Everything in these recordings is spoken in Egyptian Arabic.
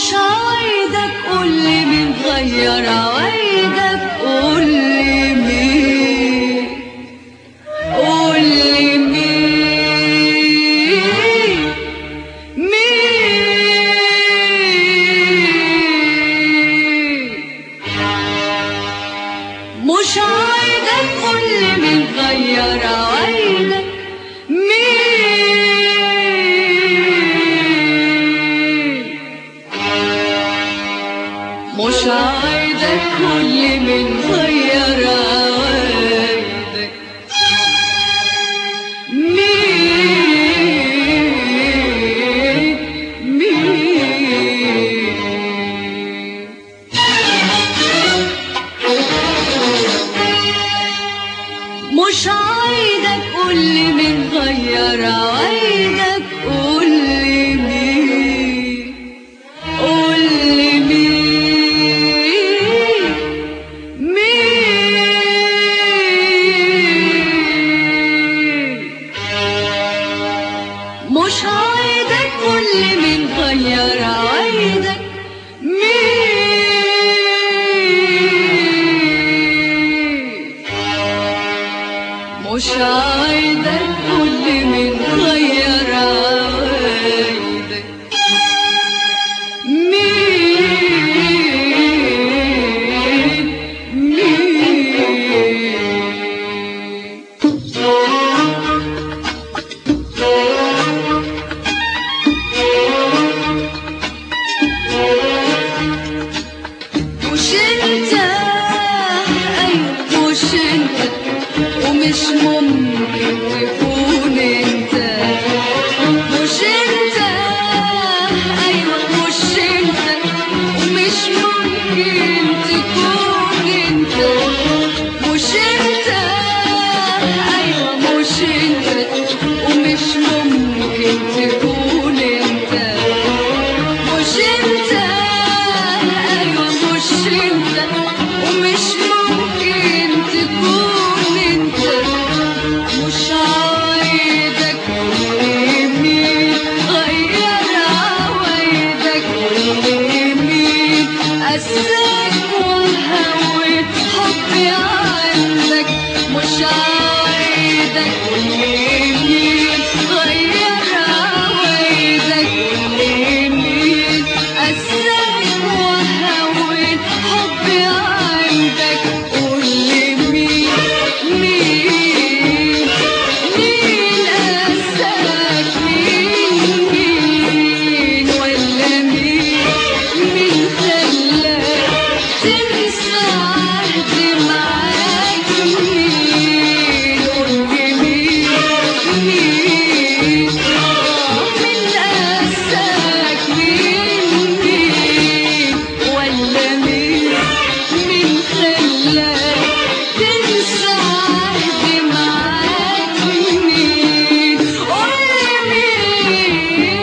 مش عوايدك قولي مين غير عوايدك قولي مين قولي مين مين مش عايدك كل من غير عوايدك مين مش عايدك كل من غير عوايدك مين مين مش عايدك قولي مين غير عوايدك قولي مين قولي مين مين مش عايدك قولي مين غير عوايدك مين مش عايدك كل من غير عوايدك مين مين مش انت ايوه مش انت ومش ممكن تكون انت مش انت ايوه مش انت ومش ممكن تكون انت مش انت ايوه مش انت ومش ممكن تكون انت مش انت ايوه مش انت ومش ممكن تكون انت مش عايدك مين غير عوايدك مين قساك وهويت حبي عندك مش عايدك مين غير عوايدك مين قساك وهويت حبي عندك قولي مين مين مين قساك مين مين ولا مين مين خلاك تنسى عهدي معاك مين قولي مين مين آه، مين قساك مين مين ولا مين مين خلاك تنسى عهدي معاك مين قولي مين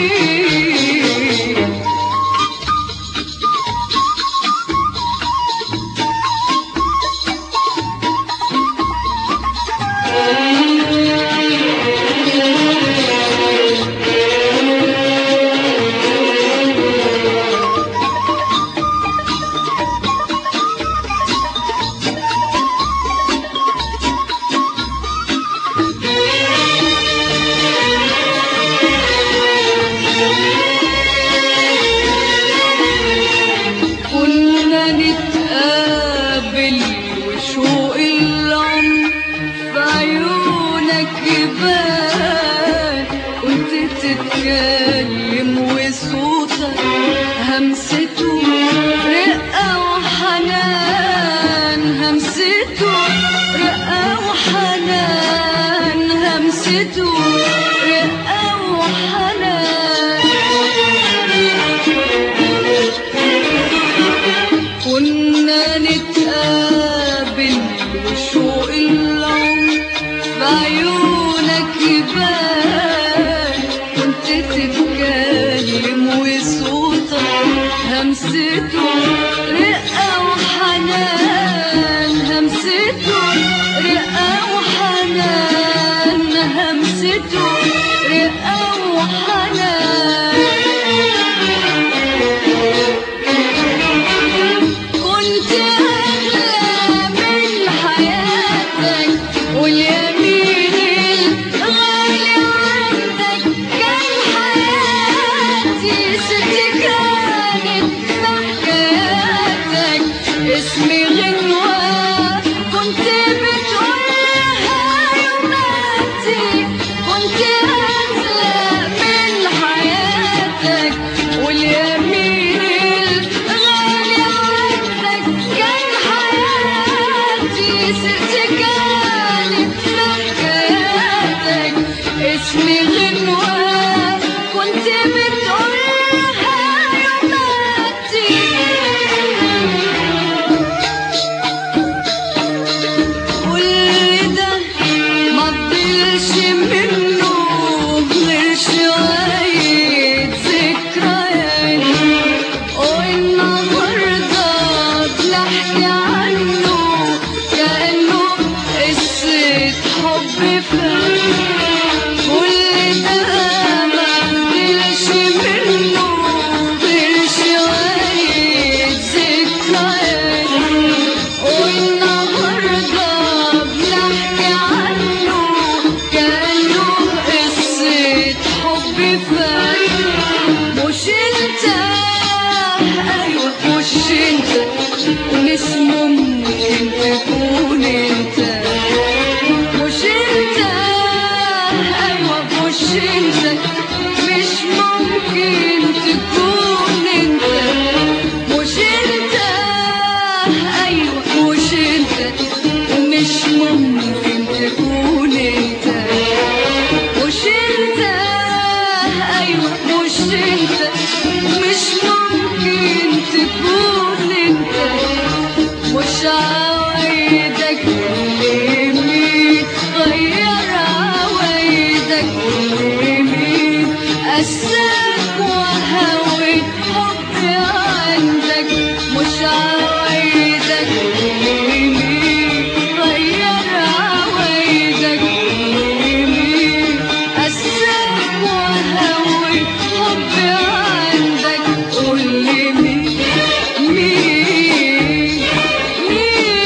كنا نتقابل وشوق العمر في عيونك يبان كنت تتكلم وصوتك همسته رقة وحنان همسته رقة وحنان همسته رقة وحنان كنا نتقابل وشوق العمر في عيونك يبان كنت تتكلم وصوتك همسته رقة وحنان همسته رقة وحنان همسته رقة وحنان اسمي غنوة كنت بتقولها يوماتي كنت أغلى من حياتك واليمين الغالي عندك كان حياتي سرت جالي بحكاياتك اسمي غنوة كنت بتقولها يوماتي كل ده ما تضيعش منه غير شوية ذكريات والنهاردة بنحكي عنه كأنه قصة حب فات كل ده ما تضيعش منه غير شوية ذكريات والنهاردة بنحكي عنه كأنه قصة حب فات مش انت ايوه مش انت مش ممكن تكون انت مش انت ايوه مش انت مش ممكن تكون انت مش انت ايوه مش انت مش ممكن تكون انت مش انت ايوه مش انت مش ممكن تكون انت مش عوايدك مين غير عوايدك مين قساك وهويت حبي عندك مش عوايدك مين غير عوايدك مين قساك وهويت حبي عندك قولي مين مين مين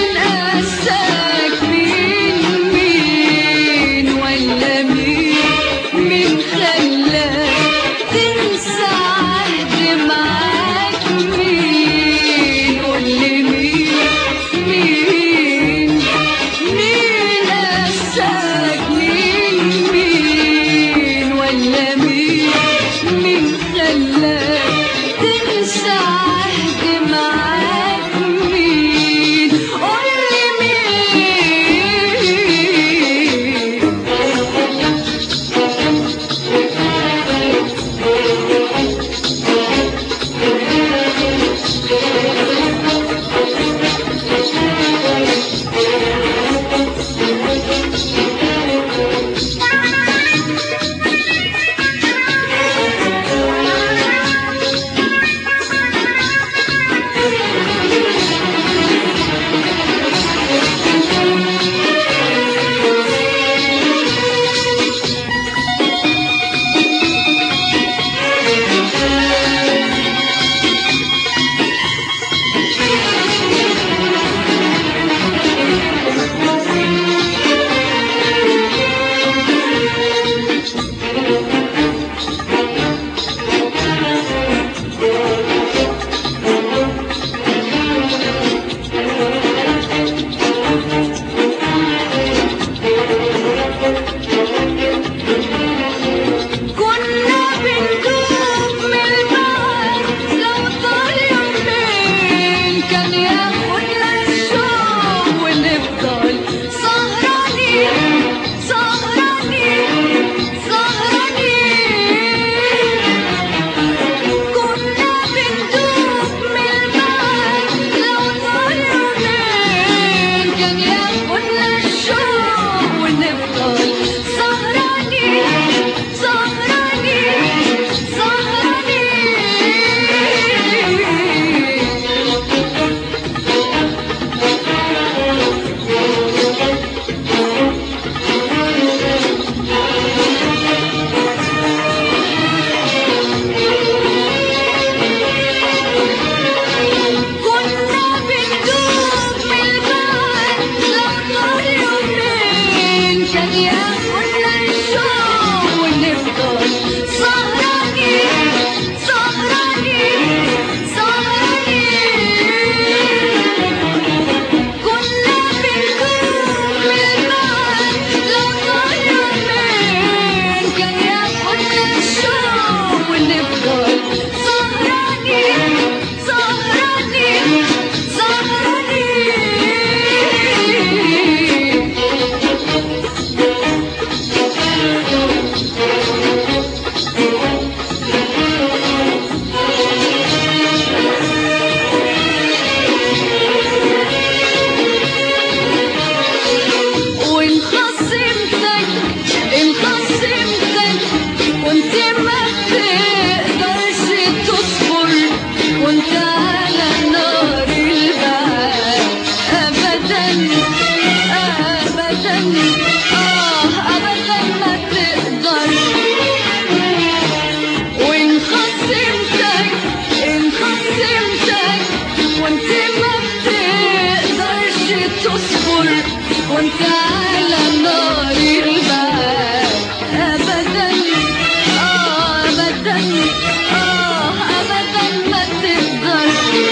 وانت على نار البعاد ابدا اه ابدا اه ابدا ما تقدر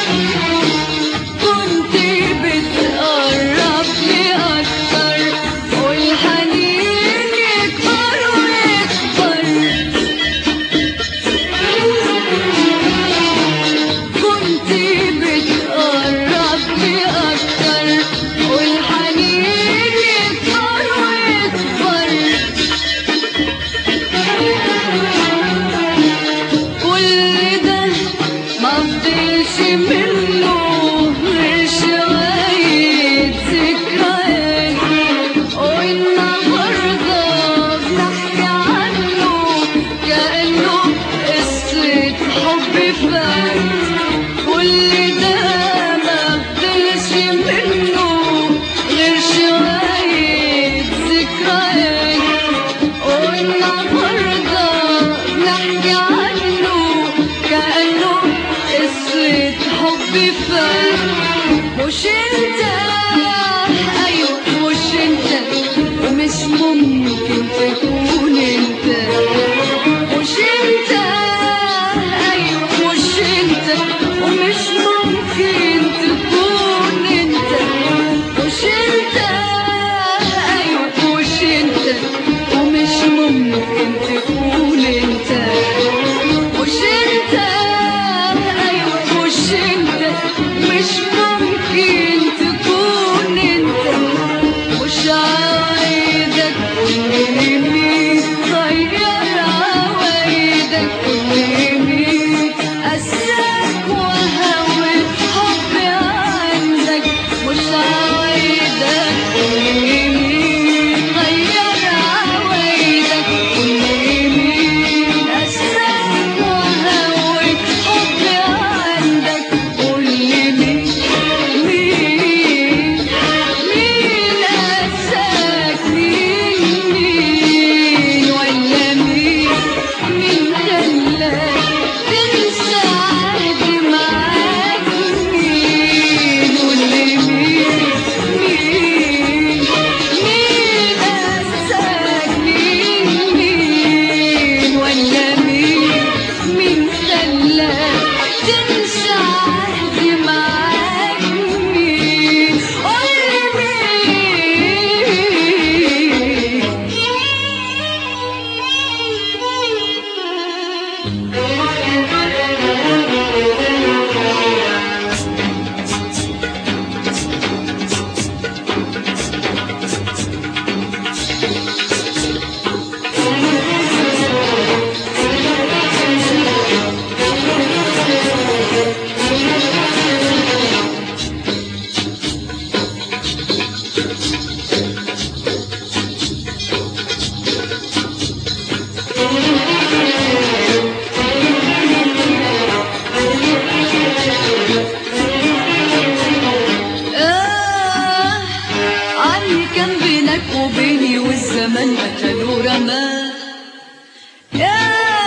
كنت بتقرب لي اكتر والحنين يكبر ويكبر كنت بتقرب لي اكتر والحنين يكبر ويكبر كل ده ما فضلش منه غير شوية ذكريات والنهاردة بنحكي عنه كأنه قصة حب فات كل ده ما فضلش منه غير شوية ذكريات والنهاردة بنحكي عنه كأنه قصة حب فات مش انت ايوه مش انت ومش ممكن تكون انت مش انت ايوه مش انت ومش ممكن تكون انت مش انت ايوه مش انت ومش ممكن تكون انت مش انت ايوه مش انت مش ممكن تكون انت مش عايزك كل مين غير عوايدك كل مين قساك وهوى حبي عندك مش عايزك كل مين غير عوايدك كل مين قساك وهوى حبي عندك كل مين مين مين قساك مين مين ولا مين مين خلاك تنسى عهدي معاك مين واللي مين مين مين قساك مين مين ولا مين مين خلاك تنسى عهدي معاك مين قولي آه عني كان بينك وبيني والزمن قتلوا رماه يا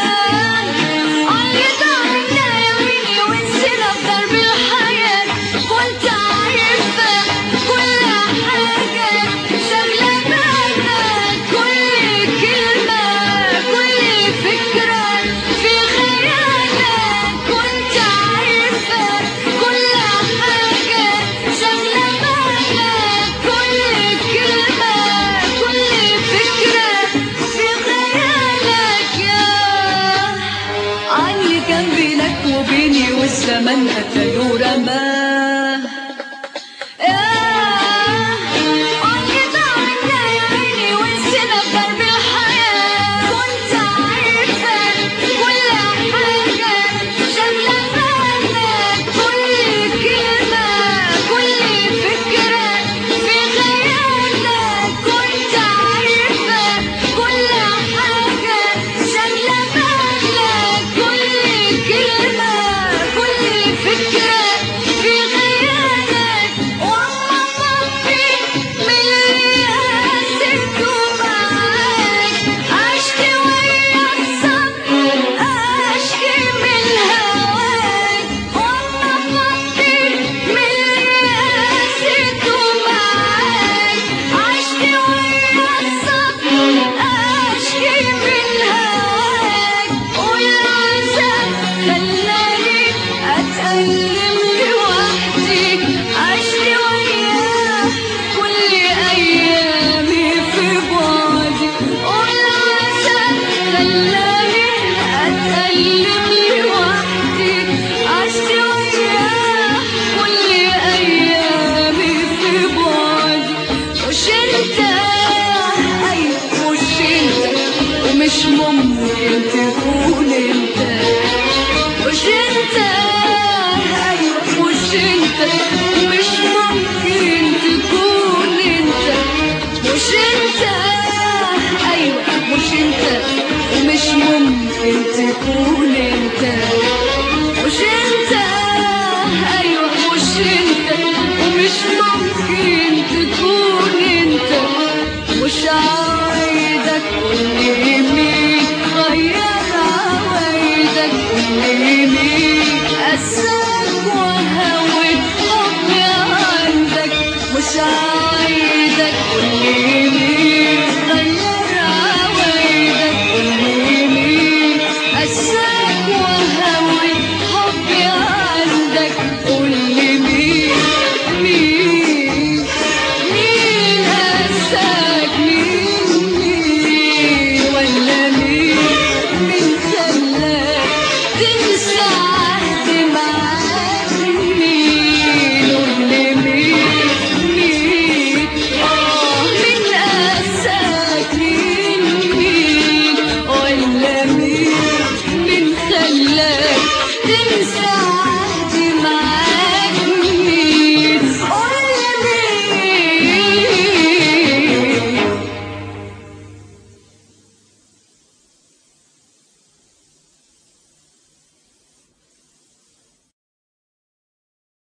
عني ضاعنا يا ويلي ونسينا بضرب الحياة كنت عارفة كل حاجة شغلة بالك كل كلمة كل فكرة في خيالك كنت عارفة كل حاجة شغلة بالك كل كلمة كل فكرة في خيالك يا عني كان بينك وبيني والزمن قتلوا رماه عني ضاعنا يا عيني ونسينا بضرب الحياة كنت عارفة كل حاجة شغلة بالك كل كلمة كل فكرة في خيالك كنت عارفة كل حاجة شغلة بالك كل كلمة كل فكرة في ممكن تكون انت مش انت ايوه مش انت مش ممكن تكون انت مش انت ايوه مش انت ومش ممكن تكون انت مش انت ايوه مش انت ومش ممكن تكون انت مش عايزك قولي مين غير عوايدك قولي مين قساك وهوت حبي عندك مش عايزك قولي مين غير عوايدك قولي مين قساك وهوت حبي عندك قولي مين مين مين قساك مين مين ولا مين مين خلاك تنسى عهد معاك مين قولي مين مين اه مين قساك مين مين ولا مين مين خلاك تنسى